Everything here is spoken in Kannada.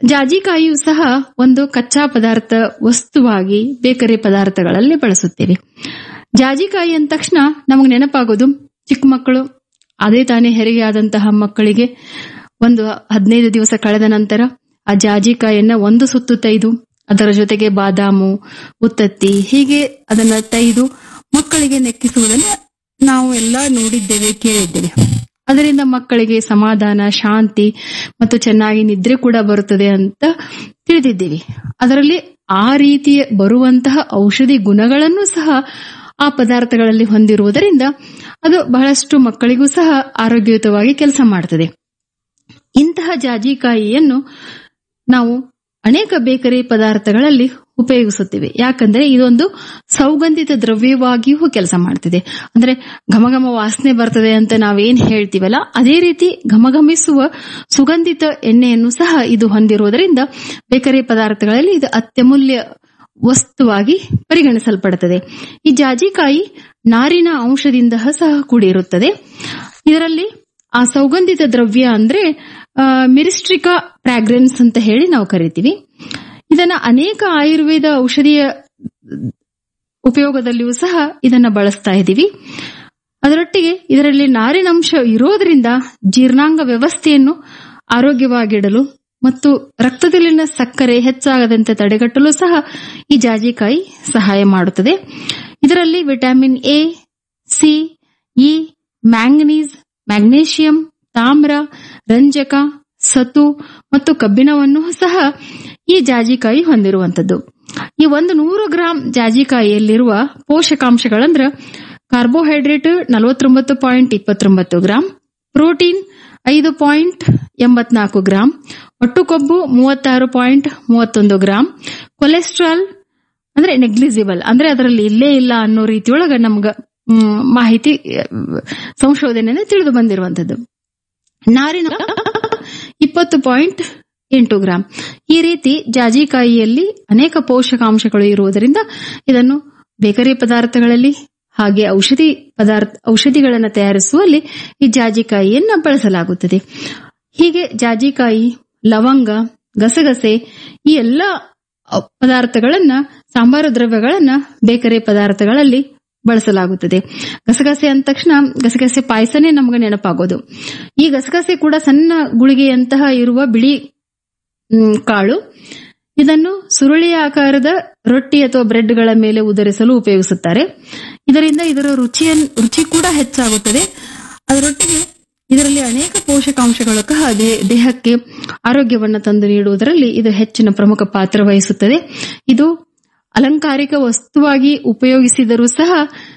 ಜಾಜಿಕಾಯಿಯು ಸಹ ಒಂದು ಕಚ್ಚಾ ಪದಾರ್ಥ ವಸ್ತುವಾಗಿ ಬೇಕರಿ ಪದಾರ್ಥಗಳಲ್ಲಿ ಬಳಸುತ್ತೇವೆ ಜಾಜಿಕಾಯಿ ಅಂದ ತಕ್ಷಣ ನಮಗೆ ನೆನಪಾಗೋದು ಚಿಕ್ಕ ಮಕ್ಕಳು ಅದೇ ತಾನೇ ಹೆರಿಗೆ ಆದಂತಹ ಮಕ್ಕಳಿಗೆ ಒಂದು ಹದಿನೈದು ದಿವಸ ಕಳೆದ ನಂತರ ಆ ಜಾಜಿಕಾಯಿಯನ್ನ ಒಂದು ಸುತ್ತು ತೆಗೆದು ಅದರ ಜೊತೆಗೆ ಬಾದಾಮು ಉತ್ತತ್ತಿ ಹೀಗೆ ಅದನ್ನ ತೆಗೆದು ಮಕ್ಕಳಿಗೆ ನೆಕ್ಕಿಸುವುದನ್ನ ನಾವು ಎಲ್ಲ ನೋಡಿದ್ದೇವೆ ಕೇಳಿದ್ದೇವೆ ಅದರಿಂದ ಮಕ್ಕಳಿಗೆ ಸಮಾಧಾನ ಶಾಂತಿ ಮತ್ತು ಚೆನ್ನಾಗಿ ನಿದ್ರೆ ಕೂಡ ಬರುತ್ತದೆ ಅಂತ ತಿಳಿದಿದ್ದೀವಿ ಅದರಲ್ಲಿ ಆ ರೀತಿಯ ಬರುವಂತಹ ಔಷಧಿ ಗುಣಗಳನ್ನು ಸಹ ಆ ಪದಾರ್ಥಗಳಲ್ಲಿ ಹೊಂದಿರುವುದರಿಂದ ಅದು ಬಹಳಷ್ಟು ಮಕ್ಕಳಿಗೂ ಸಹ ಆರೋಗ್ಯಯುತವಾಗಿ ಕೆಲಸ ಮಾಡ್ತದೆ ಇಂತಹ ಜಾಜಿಕಾಯಿಯನ್ನು ನಾವು ಅನೇಕ ಬೇಕರಿ ಪದಾರ್ಥಗಳಲ್ಲಿ ಉಪಯೋಗಿಸುತ್ತೇವೆ ಯಾಕಂದ್ರೆ ಇದೊಂದು ಸೌಗಂಧಿತ ದ್ರವ್ಯವಾಗಿಯೂ ಕೆಲಸ ಮಾಡ್ತಿದೆ ಅಂದ್ರೆ ಘಮಘಮ ವಾಸನೆ ಬರ್ತದೆ ಅಂತ ನಾವೇನ್ ಹೇಳ್ತೀವಲ್ಲ ಅದೇ ರೀತಿ ಘಮಘಮಿಸುವ ಸುಗಂಧಿತ ಎಣ್ಣೆಯನ್ನು ಸಹ ಇದು ಹೊಂದಿರುವುದರಿಂದ ಬೇಕರಿ ಪದಾರ್ಥಗಳಲ್ಲಿ ಇದು ಅತ್ಯಮೂಲ್ಯ ವಸ್ತುವಾಗಿ ಪರಿಗಣಿಸಲ್ಪಡುತ್ತದೆ ಈ ಜಾಜಿಕಾಯಿ ನಾರಿನ ಅಂಶದಿಂದ ಸಹ ಕೂಡಿರುತ್ತದೆ ಇದರಲ್ಲಿ ಆ ಸೌಗಂಧಿತ ದ್ರವ್ಯ ಅಂದ್ರೆ ಮಿರಿಸ್ಟ್ರಿಕಾ ಫ್ರಾಗ್ರೆನ್ಸ್ ಅಂತ ಹೇಳಿ ನಾವು ಕರಿತೀವಿ ಇದನ್ನ ಅನೇಕ ಆಯುರ್ವೇದ ಔಷಧಿಯ ಉಪಯೋಗದಲ್ಲಿಯೂ ಸಹ ಇದನ್ನ ಬಳಸ್ತಾ ಇದ್ದೀವಿ ಅದರೊಟ್ಟಿಗೆ ಇದರಲ್ಲಿ ನಾರಿನಂಶ ಇರೋದ್ರಿಂದ ಜೀರ್ಣಾಂಗ ವ್ಯವಸ್ಥೆಯನ್ನು ಆರೋಗ್ಯವಾಗಿಡಲು ಮತ್ತು ರಕ್ತದಲ್ಲಿನ ಸಕ್ಕರೆ ಹೆಚ್ಚಾಗದಂತೆ ತಡೆಗಟ್ಟಲು ಸಹ ಈ ಜಾಜಿಕಾಯಿ ಸಹಾಯ ಮಾಡುತ್ತದೆ ಇದರಲ್ಲಿ vitamin A C E manganese magnesium ತಾಮ್ರ ರಂಜಕ ಸತು ಮತ್ತು ಕಬ್ಬಿಣವನ್ನು ಸಹ ಈ ಜಾಜಿಕಾಯಿ ಹೊಂದಿರುವಂತದ್ದು ಈ ಒಂದು ನೂರು ಗ್ರಾಂ ಜಾಜಿಕಾಯಿಯಲ್ಲಿರುವ ಪೋಷಕಾಂಶಗಳಂದ್ರ ಕಾರ್ಬೋಹೈಡ್ರೇಟ್ ನಲವತ್ತೊಂಬತ್ತು ಪಾಯಿಂಟ್ ಇಪ್ಪತ್ತೊಂಬತ್ತು ಗ್ರಾಂ ಪ್ರೋಟೀನ್ ಐದು ಪಾಯಿಂಟ್ ಎಂಬತ್ನಾಲ್ಕು ಗ್ರಾಂ ಒಟ್ಟು ಕೊಬ್ಬು ಮೂವತ್ತಾರು ಪಾಯಿಂಟ್ ಮೂವತ್ತೊಂದು ಗ್ರಾಂ ಕೊಲೆಸ್ಟ್ರಾಲ್ ಅಂದ್ರೆ ನೆಗ್ಲಿಜಿಬಲ್ ಅಂದ್ರೆ ಅದರಲ್ಲಿ ಇಲ್ಲೇ ಇಲ್ಲ ಅನ್ನೋ ರೀತಿಯೊಳಗ ನಮ್ಗ ಮ್, ಮಾಹಿತಿ ಸಂಶೋಧನೆಯಿಂದ ತಿಳಿದು ಬಂದಿರುವಂತದ್ದು ನಾರಿನ ಇಪ್ಪತ್ತು ಪಾಯಿಂಟ್ ಎಂಟು ಗ್ರಾಂ ಈ ರೀತಿ ಜಾಜಿಕಾಯಿಯಲ್ಲಿ ಅನೇಕ ಪೋಷಕಾಂಶಗಳು ಇರುವುದರಿಂದ ಇದನ್ನು ಬೇಕರಿ ಪದಾರ್ಥಗಳಲ್ಲಿ ಹಾಗೆ ಔಷಧಿ ಪದಾರ್ಥ ಔಷಧಿಗಳನ್ನು ತಯಾರಿಸುವಲ್ಲಿ ಈ ಜಾಜಿಕಾಯಿಯನ್ನ ಬಳಸಲಾಗುತ್ತದೆ ಹೀಗೆ ಜಾಜಿಕಾಯಿ ಲವಂಗ ಗಸಗಸೆ ಈ ಎಲ್ಲ ಪದಾರ್ಥಗಳನ್ನ ಸಾಂಬಾರು ದ್ರವ್ಯಗಳನ್ನ ಬೇಕರಿ ಪದಾರ್ಥಗಳಲ್ಲಿ ಬಳಸಲಾಗುತ್ತದೆ ಗಸಗಸೆ ಅಂದ ತಕ್ಷಣ ಗಸಗಸೆ ಪಾಯಸನೇ ನಮ್ಗೆ ನೆನಪಾಗೋದು ಈ ಗಸಗಸೆ ಕೂಡ ಸಣ್ಣ ಗುಳಿಗೆಯಂತಹ ಇರುವ ಬಿಳಿ ಮ್, ಕಾಳು ಇದನ್ನು ಸುರುಳಿಯ ಆಕಾರದ ರೊಟ್ಟಿ ಅಥವಾ ಬ್ರೆಡ್ಗಳ ಮೇಲೆ ಉದರಿಸಲು ಉಪಯೋಗಿಸುತ್ತಾರೆ ಇದರಿಂದ ಇದರ ರುಚಿಯ ರುಚಿ ಕೂಡ ಹೆಚ್ಚಾಗುತ್ತದೆ ಅದರೊಟ್ಟಿಗೆ ಇದರಲ್ಲಿ ಅನೇಕ ಪೋಷಕಾಂಶಗಳು ಸಹ ದೇ- ದೇಹಕ್ಕೆ ಆರೋಗ್ಯವನ್ನು ತಂದು ನೀಡುವುದರಲ್ಲಿ ಇದು ಹೆಚ್ಚಿನ ಪ್ರಮುಖ ಪಾತ್ರ ವಹಿಸುತ್ತದೆ ಇದು ಅಲಂಕಾರಿಕ ವಸ್ತುವಾಗಿ ಉಪಯೋಗಿಸಿದರೂ ಸಹ